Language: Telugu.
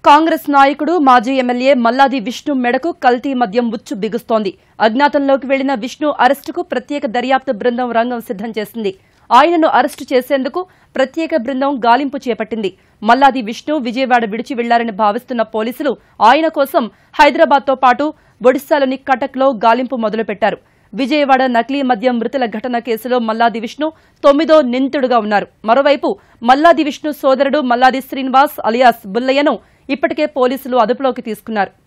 కాంగ్రెస్ నాయకుడు మాజీ ఎమ్మెల్యే మల్లాది విష్ణు మెడకు కల్తీ మద్యం ఉచ్చు బిగుస్తోంది అజ్ఞాతంలోకి వెళ్లిన విష్ణు అరెస్టుకు ప్రత్యేక దర్యాప్తు బృందం రంగం సిద్దం చేసింది ఆయనను అరెస్టు చేసేందుకు ప్రత్యేక బృందం గాలింపు చేపట్టింది మల్లాది విష్ణు విజయవాడ విడిచి వెళ్లారని భావిస్తున్న పోలీసులు ఆయన కోసం హైదరాబాద్తో పాటు ఒడిశాలోని కటక్లో గాలింపు మొదలుపెట్టారు విజయవాడ నకిలీ మద్యం మృతుల ఘటన కేసులో మల్లాది విష్ణు తొమ్మిదో నిందితుడుగా ఉన్నారు మరోవైపు మల్లాది విష్ణు సోదరుడు మల్లాది శ్రీనివాస్ అలియాస్ బుల్లయ్యను ఇప్పటికే పోలీసులు అదుపులోకి తీసుకున్నారు